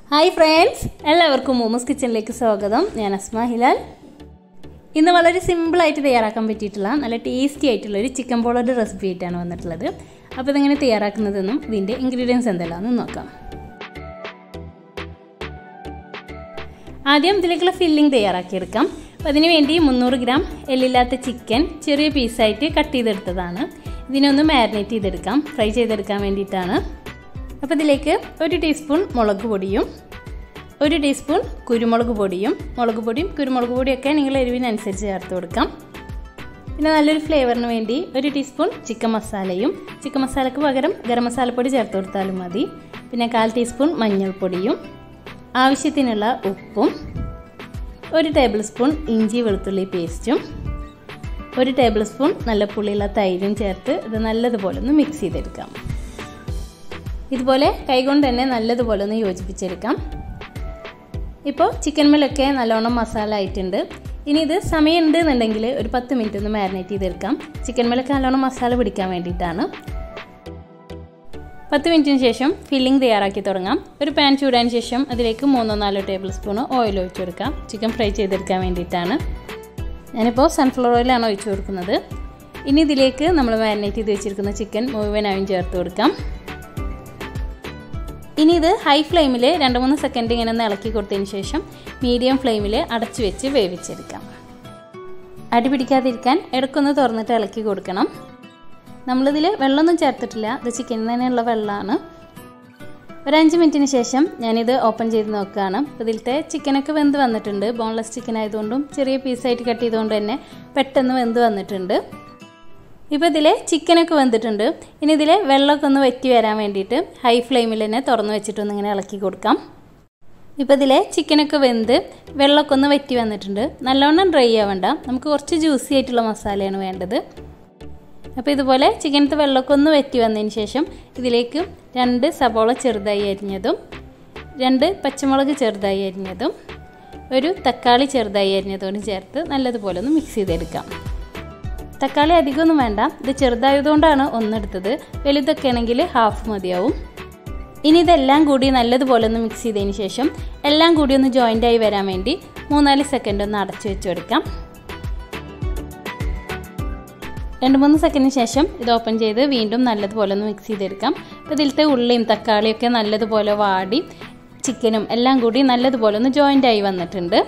hi friends എല്ലാവർക്കും മോമോസ് കിച്ചണിലേക്ക് സ്വാഗതം ഞാൻ അസ്മ ഹിലാൽ ഇന്ന് വളരെ സിമ്പിളായിട്ട് തയ്യാറാക്കാൻ പറ്റിയിട്ടുള്ള നല്ല ടേസ്റ്റി ആയിട്ടുള്ള ഒരു ചിക്കൻ പോളയുടെ റെസിപ്പി ആയിട്ടാണ് വന്നിട്ടുള്ളത് അപ്പോൾ ഇതെങ്ങനെ തയ്യാറാക്കുന്നതെന്നും ഇതിൻ്റെ ഇൻഗ്രീഡിയൻസ് എന്തെല്ലാമെന്ന് നോക്കാം ആദ്യം ഇതിലേക്കുള്ള ഫില്ലിംഗ് തയ്യാറാക്കിയെടുക്കാം അപ്പോൾ അതിന് വേണ്ടി മുന്നൂറ് ഗ്രാം എല്ലില്ലാത്ത ചിക്കൻ ചെറിയ പീസായിട്ട് കട്ട് ചെയ്തെടുത്തതാണ് ഇതിനൊന്ന് മാരിനേറ്റ് ചെയ്തെടുക്കാം ഫ്രൈ ചെയ്തെടുക്കാൻ വേണ്ടിയിട്ടാണ് അപ്പോൾ ഇതിലേക്ക് ഒരു ടീസ്പൂൺ മുളക് പൊടിയും ഒരു ടീസ്പൂൺ കുരുമുളക് പൊടിയും മുളക് പൊടിയും കുരുമുളക് പൊടിയൊക്കെ നിങ്ങൾ എരിവിനനുസരിച്ച് ചേർത്ത് കൊടുക്കാം പിന്നെ നല്ലൊരു ഫ്ലേവറിന് വേണ്ടി ഒരു ടീസ്പൂൺ ചിക്കൻ മസാലയും ചിക്കൻ മസാലയ്ക്ക് പകരം ഗരം മസാലപ്പൊടി ചേർത്ത് കൊടുത്താലും മതി പിന്നെ കാൽ ടീസ്പൂൺ മഞ്ഞൾപ്പൊടിയും ആവശ്യത്തിനുള്ള ഉപ്പും ഒരു ടേബിൾ സ്പൂൺ ഇഞ്ചി വെളുത്തുള്ളി പേസ്റ്റും ഒരു ടേബിൾ സ്പൂൺ നല്ല പുളിയുള്ള തൈരും ചേർത്ത് ഇത് നല്ലതുപോലെ ഒന്ന് മിക്സ് ചെയ്തെടുക്കാം ഇതുപോലെ കൈകൊണ്ട് തന്നെ നല്ലതുപോലെ ഒന്ന് യോജിപ്പിച്ചെടുക്കാം ഇപ്പോൾ ചിക്കൻ മേലൊക്കെ നല്ലോണം മസാല ആയിട്ടുണ്ട് ഇനി ഇത് സമയമുണ്ട് എന്നുണ്ടെങ്കിൽ ഒരു പത്ത് മിനിറ്റ് ഒന്ന് മാരിനേറ്റ് ചെയ്തെടുക്കാം ചിക്കൻ മേലൊക്കെ നല്ലോണം മസാല പിടിക്കാൻ വേണ്ടിയിട്ടാണ് പത്ത് മിനിറ്റിന് ശേഷം ഫില്ലിംഗ് തയ്യാറാക്കി തുടങ്ങാം ഒരു പാൻ ചൂടാൻ ശേഷം അതിലേക്ക് മൂന്നോ നാലോ ടേബിൾ സ്പൂൺ ഓയിൽ ഒഴിച്ചു കൊടുക്കാം ചിക്കൻ ഫ്രൈ ചെയ്തെടുക്കാൻ വേണ്ടിയിട്ടാണ് ഞാനിപ്പോൾ സൺഫ്ലവർ ഓയിലാണ് ഒഴിച്ചു കൊടുക്കുന്നത് ഇനി ഇതിലേക്ക് നമ്മൾ മാരിനേറ്റ് ചെയ്ത് വെച്ചിരിക്കുന്ന ചിക്കൻ മുഴുവനായും ചേർത്ത് കൊടുക്കാം ഇനി ഇത് ഹൈ ഫ്ലെയിമിൽ രണ്ട് മൂന്ന് സെക്കൻഡ് ഇങ്ങനെ ഒന്ന് ഇളക്കി കൊടുത്തതിന് ശേഷം മീഡിയം ഫ്ലെയിമിൽ അടച്ചു വെച്ച് വേവിച്ചെടുക്കാം അടി പിടിക്കാതിരിക്കാൻ ഇടയ്ക്കൊന്ന് തുറന്നിട്ട് ഇളക്കി കൊടുക്കണം നമ്മളിതിൽ വെള്ളമൊന്നും ചേർത്തിട്ടില്ല ഇത് ചിക്കനിൽ തന്നെയുള്ള വെള്ളമാണ് ഒരു അഞ്ച് മിനിറ്റിന് ശേഷം ഞാനിത് ഓപ്പൺ ചെയ്ത് നോക്കുകയാണ് ഇതിലത്തെ ചിക്കനൊക്കെ വെന്ത് വന്നിട്ടുണ്ട് ബോൺലെസ് ചിക്കൻ ആയതുകൊണ്ടും ചെറിയ പീസായിട്ട് കട്ട് ചെയ്തുകൊണ്ട് തന്നെ പെട്ടെന്ന് വെന്ത് വന്നിട്ടുണ്ട് ഇപ്പോൾ ഇതിൽ ചിക്കനൊക്കെ വെന്തിട്ടുണ്ട് ഇനി ഇതിൽ വെള്ളമൊക്കെ ഒന്ന് വറ്റി വരാൻ വേണ്ടിയിട്ട് ഹൈ ഫ്ലെയിമിൽ തന്നെ തുറന്ന് വെച്ചിട്ടൊന്ന് ഇങ്ങനെ ഇളക്കി കൊടുക്കാം ഇപ്പോൾ ഇതിൽ ചിക്കനൊക്കെ വെന്ത് വെള്ളമൊക്കെ ഒന്ന് വറ്റി വന്നിട്ടുണ്ട് നല്ലോണം ഡ്രൈ ആവണ്ട നമുക്ക് കുറച്ച് ജ്യൂസി ആയിട്ടുള്ള മസാലയാണ് വേണ്ടത് അപ്പോൾ ഇതുപോലെ ചിക്കനത്തെ വെള്ളമൊക്കെ ഒന്ന് വറ്റി വന്നതിന് ശേഷം ഇതിലേക്ക് രണ്ട് സബോള ചെറുതായി അരിഞ്ഞതും രണ്ട് പച്ചമുളക് ചെറുതായി അരിഞ്ഞതും ഒരു തക്കാളി ചെറുതായി അരിഞ്ഞതും ചേർത്ത് നല്ലതുപോലെ ഒന്ന് മിക്സ് ചെയ്തെടുക്കാം തക്കാളി അധികമൊന്നും വേണ്ട ഇത് ചെറുതായതുകൊണ്ടാണ് ഒന്നെടുത്തത് വലുതൊക്കെ ആണെങ്കിൽ ഹാഫ് മതിയാവും ഇനി ഇതെല്ലാം കൂടി നല്ലതുപോലെ ഒന്ന് മിക്സ് ചെയ്തതിന് ശേഷം എല്ലാം കൂടി ഒന്ന് ജോയിൻ്റ് ആയി വരാൻ വേണ്ടി മൂന്നാല് സെക്കൻഡ് ഒന്ന് അടച്ചു വെച്ച് കൊടുക്കാം രണ്ട് മൂന്ന് സെക്കൻഡിന് ശേഷം ഇത് ഓപ്പൺ ചെയ്ത് വീണ്ടും നല്ലതുപോലെ ഒന്ന് മിക്സ് ചെയ്തെടുക്കാം അപ്പോൾ ഇതിലത്തെ ഉള്ളിയും തക്കാളിയൊക്കെ നല്ലതുപോലെ വാടി ചിക്കനും എല്ലാം കൂടി നല്ലതുപോലെ ഒന്ന് ജോയിൻ്റ് ആയി വന്നിട്ടുണ്ട്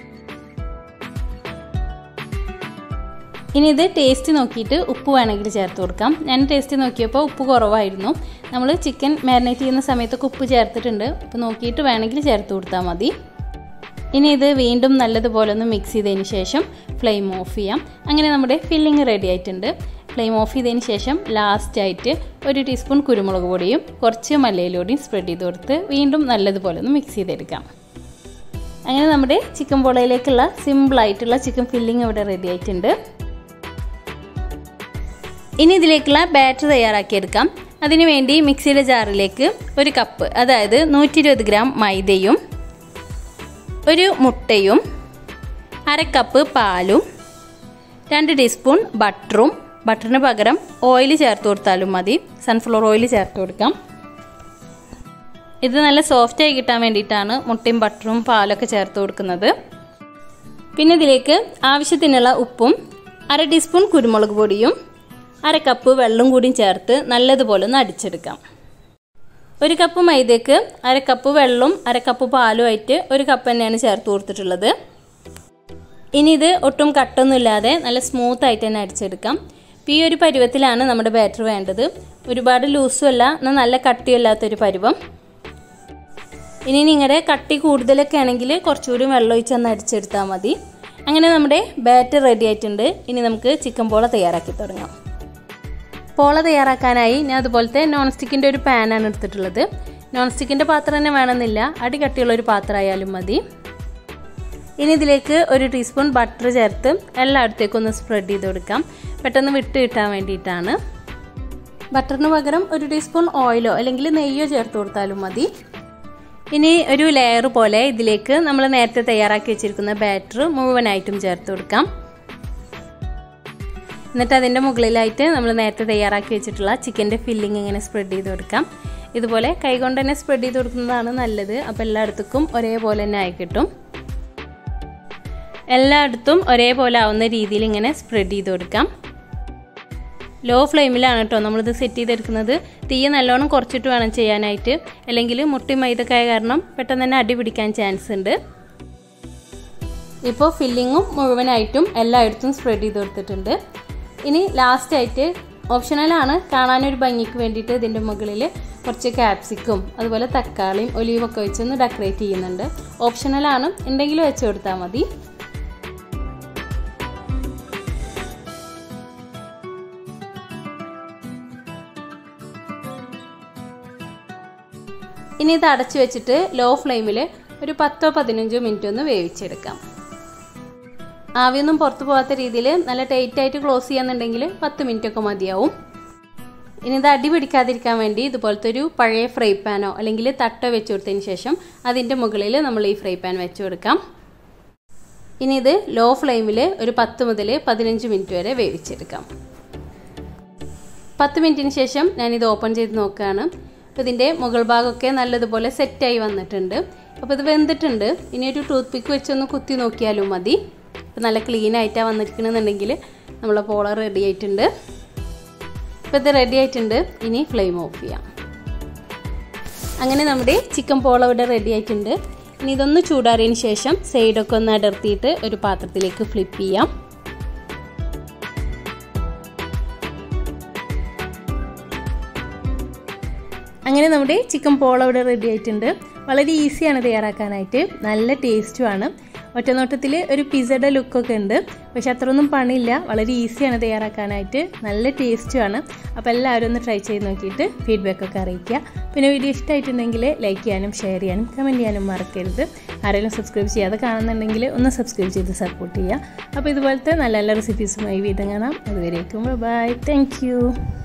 ഇനി ഇത് ടേസ്റ്റ് നോക്കിയിട്ട് ഉപ്പ് വേണമെങ്കിൽ ചേർത്ത് കൊടുക്കാം ഞാൻ ടേസ്റ്റ് നോക്കിയപ്പോൾ ഉപ്പ് കുറവായിരുന്നു നമ്മൾ ചിക്കൻ മാരിനേറ്റ് ചെയ്യുന്ന സമയത്തൊക്കെ ഉപ്പ് ചേർത്തിട്ടുണ്ട് അപ്പോൾ നോക്കിയിട്ട് വേണമെങ്കിൽ ചേർത്ത് കൊടുത്താൽ മതി ഇനി ഇത് വീണ്ടും നല്ലതുപോലെ ഒന്ന് മിക്സ് ചെയ്തതിന് ശേഷം ഫ്ലെയിം ഓഫ് ചെയ്യാം അങ്ങനെ നമ്മുടെ ഫില്ലിങ് റെഡി ആയിട്ടുണ്ട് ഫ്ലെയിം ഓഫ് ചെയ്തതിന് ശേഷം ലാസ്റ്റായിട്ട് ഒരു ടീസ്പൂൺ കുരുമുളക് പൊടിയും കുറച്ച് മല്ലയിലൂടെയും സ്പ്രെഡ് ചെയ്ത് കൊടുത്ത് വീണ്ടും നല്ലതുപോലെ ഒന്ന് മിക്സ് ചെയ്തെടുക്കാം അങ്ങനെ നമ്മുടെ ചിക്കൻ പൊളയിലേക്കുള്ള സിമ്പിളായിട്ടുള്ള ചിക്കൻ ഫില്ലിങ് ഇവിടെ റെഡി ആയിട്ടുണ്ട് ഇനി ഇതിലേക്കുള്ള ബാറ്റർ തയ്യാറാക്കിയെടുക്കാം അതിനുവേണ്ടി മിക്സിയുടെ ജാറിലേക്ക് ഒരു കപ്പ് അതായത് നൂറ്റി ഇരുപത് ഗ്രാം മൈദയും ഒരു മുട്ടയും അര കപ്പ് പാലും രണ്ട് ടീസ്പൂൺ ബട്ടറും ബട്ടറിന് പകരം ഓയിൽ ചേർത്ത് കൊടുത്താലും മതി സൺഫ്ലവർ ഓയിൽ ചേർത്ത് കൊടുക്കാം ഇത് നല്ല സോഫ്റ്റ് ആയി കിട്ടാൻ വേണ്ടിയിട്ടാണ് മുട്ടയും ബട്ടറും പാലൊക്കെ ചേർത്ത് കൊടുക്കുന്നത് പിന്നെ ഇതിലേക്ക് ആവശ്യത്തിനുള്ള ഉപ്പും അര ടീസ്പൂൺ കുരുമുളക് പൊടിയും അര കപ്പ് വെള്ളം കൂടിയും ചേർത്ത് നല്ലതുപോലെ ഒന്ന് അടിച്ചെടുക്കാം ഒരു കപ്പ് മൈദയ്ക്ക് അര കപ്പ് വെള്ളവും അര കപ്പ് പാലും ആയിട്ട് ഒരു കപ്പ് തന്നെയാണ് ചേർത്ത് കൊടുത്തിട്ടുള്ളത് ഇനി ഇത് ഒട്ടും കട്ടൊന്നുമില്ലാതെ നല്ല സ്മൂത്ത് ആയിട്ട് തന്നെ അടിച്ചെടുക്കാം ഈ ഒരു പരുവത്തിലാണ് നമ്മുടെ ബാറ്റർ വേണ്ടത് ഒരുപാട് ലൂസും അല്ല എന്നാൽ നല്ല കട്ടിയല്ലാത്തൊരു പരുവം ഇനി നിങ്ങളുടെ കട്ടി കൂടുതലൊക്കെ ആണെങ്കിൽ കുറച്ചുകൂടി വെള്ളം ഒഴിച്ചൊന്ന് അടിച്ചെടുത്താൽ മതി അങ്ങനെ നമ്മുടെ ബാറ്റർ റെഡി ആയിട്ടുണ്ട് ഇനി നമുക്ക് ചിക്കൻ പോള തയ്യാറാക്കി തുടങ്ങാം പോള തയ്യാറാക്കാനായി ഞാൻ അതുപോലത്തെ നോൺ സ്റ്റിക്കിൻ്റെ ഒരു പാനാണ് എടുത്തിട്ടുള്ളത് നോൺ സ്റ്റിക്കിൻ്റെ പാത്രം തന്നെ വേണമെന്നില്ല അടി കട്ടിയുള്ള ഒരു പാത്രമായാലും മതി ഇനി ഇതിലേക്ക് ഒരു ടീസ്പൂൺ ബട്ടർ ചേർത്ത് എല്ലായിടത്തേക്കും ഒന്ന് സ്പ്രെഡ് ചെയ്ത് കൊടുക്കാം പെട്ടെന്ന് വിട്ട് കിട്ടാൻ വേണ്ടിയിട്ടാണ് ബട്ടറിന് പകരം ഒരു ടീസ്പൂൺ ഓയിലോ അല്ലെങ്കിൽ നെയ്യോ ചേർത്ത് കൊടുത്താലും മതി ഇനി ഒരു ലെയർ പോലെ ഇതിലേക്ക് നമ്മൾ നേരത്തെ തയ്യാറാക്കി വെച്ചിരിക്കുന്ന ബാറ്റർ മുഴുവനായിട്ടും ചേർത്ത് കൊടുക്കാം എന്നിട്ട് അതിൻ്റെ മുകളിലായിട്ട് നമ്മൾ നേരത്തെ തയ്യാറാക്കി വെച്ചിട്ടുള്ള ചിക്കൻ്റെ ഫില്ലിംഗ് ഇങ്ങനെ സ്പ്രെഡ് ചെയ്ത് കൊടുക്കാം ഇതുപോലെ കൈകൊണ്ട് തന്നെ സ്പ്രെഡ് ചെയ്ത് കൊടുക്കുന്നതാണ് നല്ലത് അപ്പോൾ എല്ലായിടത്തേക്കും ഒരേപോലെ തന്നെ ആയി കിട്ടും എല്ലായിടത്തും ഒരേപോലെ ആവുന്ന രീതിയിൽ ഇങ്ങനെ സ്പ്രെഡ് ചെയ്ത് കൊടുക്കാം ലോ ഫ്ലെയിമിലാണ് കേട്ടോ നമ്മളിത് സെറ്റ് ചെയ്തെടുക്കുന്നത് തീ നല്ലോണം കുറച്ചിട്ട് വേണം ചെയ്യാനായിട്ട് അല്ലെങ്കിൽ മുട്ടി മൈദക്കായ കാരണം പെട്ടെന്ന് തന്നെ അടി പിടിക്കാൻ ചാൻസ് ഉണ്ട് ഇപ്പോൾ ഫില്ലിങ്ങും മുഴുവനായിട്ടും എല്ലായിടത്തും സ്പ്രെഡ് ചെയ്ത് കൊടുത്തിട്ടുണ്ട് ഇനി ലാസ്റ്റായിട്ട് ഓപ്ഷണലാണ് കാണാനൊരു ഭംഗിക്ക് വേണ്ടിയിട്ട് ഇതിൻ്റെ മുകളിൽ കുറച്ച് ക്യാപ്സിക്കും അതുപോലെ തക്കാളിയും ഒലീവൊക്കെ വെച്ചൊന്ന് ഡെക്കറേറ്റ് ചെയ്യുന്നുണ്ട് ഓപ്ഷണലാണ് ഉണ്ടെങ്കിൽ വെച്ച് കൊടുത്താൽ മതി ഇനി ഇത് അടച്ചു വെച്ചിട്ട് ലോ ഫ്ലെയിമിൽ ഒരു പത്തോ പതിനഞ്ചോ മിനിറ്റ് ഒന്ന് വേവിച്ചെടുക്കാം ആവിയൊന്നും പുറത്തു പോകാത്ത രീതിയിൽ നല്ല ടൈറ്റ് ആയിട്ട് ക്ലോസ് ചെയ്യാന്നുണ്ടെങ്കിൽ പത്ത് മിനിറ്റ് ഒക്കെ മതിയാവും ഇനി ഇത് അടി പിടിക്കാതിരിക്കാൻ വേണ്ടി ഇതുപോലത്തെ ഒരു പഴയ ഫ്രൈ പാനോ അല്ലെങ്കിൽ തട്ടോ വെച്ച് കൊടുത്തതിന് ശേഷം അതിൻ്റെ മുകളിൽ നമ്മൾ ഈ ഫ്രൈ പാൻ വെച്ച് കൊടുക്കാം ഇനി ഇത് ലോ ഫ്ലെയിമിൽ ഒരു പത്ത് മുതൽ പതിനഞ്ച് മിനിറ്റ് വരെ വേവിച്ചെടുക്കാം പത്ത് മിനിറ്റിന് ശേഷം ഞാനിത് ഓപ്പൺ ചെയ്ത് നോക്കുകയാണ് അപ്പോൾ ഇതിൻ്റെ മുകൾ ഭാഗമൊക്കെ നല്ലതുപോലെ സെറ്റായി വന്നിട്ടുണ്ട് അപ്പോൾ ഇത് വെന്തിട്ടുണ്ട് ഇനി ഒരു ടൂത്ത് പിക്ക് വെച്ചൊന്ന് കുത്തി നോക്കിയാലും മതി അപ്പോൾ നല്ല ക്ലീൻ ആയിട്ടാണ് വന്നിരിക്കണമെന്നുണ്ടെങ്കിൽ നമ്മളെ പോള റെഡി ആയിട്ടുണ്ട് അപ്പോൾ ഇത് റെഡി ആയിട്ടുണ്ട് ഇനി ഫ്ലെയിം ഓഫ് ചെയ്യാം അങ്ങനെ നമ്മുടെ ചിക്കൻ പോള ഇവിടെ റെഡി ആയിട്ടുണ്ട് ഇനി ഇതൊന്ന് ചൂടാറിയതിന് ശേഷം സൈഡൊക്കെ ഒന്ന് അടർത്തിയിട്ട് ഒരു പാത്രത്തിലേക്ക് ഫ്ലിപ്പ് ചെയ്യാം അങ്ങനെ നമ്മുടെ ചിക്കൻ പോള ഇവിടെ റെഡി ആയിട്ടുണ്ട് വളരെ ഈസിയാണ് തയ്യാറാക്കാനായിട്ട് നല്ല ടേസ്റ്റുമാണ് ഒറ്റനോട്ടത്തിൽ ഒരു പിസയുടെ ലുക്കൊക്കെ ഉണ്ട് പക്ഷെ അത്രയൊന്നും പണിയില്ല വളരെ ഈസിയാണ് തയ്യാറാക്കാനായിട്ട് നല്ല ടേസ്റ്റുമാണ് അപ്പോൾ എല്ലാവരും ഒന്ന് ട്രൈ ചെയ്ത് നോക്കിയിട്ട് ഫീഡ്ബാക്കൊക്കെ അറിയിക്കുക പിന്നെ വീഡിയോ ഇഷ്ടമായിട്ടുണ്ടെങ്കിൽ ലൈക്ക് ചെയ്യാനും ഷെയർ ചെയ്യാനും കമൻറ്റ് ചെയ്യാനും മറക്കരുത് ആരെങ്കിലും സബ്സ്ക്രൈബ് ചെയ്യാതെ കാണുന്നുണ്ടെങ്കിൽ ഒന്ന് സബ്സ്ക്രൈബ് ചെയ്ത് സപ്പോർട്ട് ചെയ്യുക അപ്പോൾ ഇതുപോലത്തെ നല്ല നല്ല റെസിപ്പീസുമായി വീണ്ടും കാണാം അതുവരേക്കും ബൈ താങ്ക്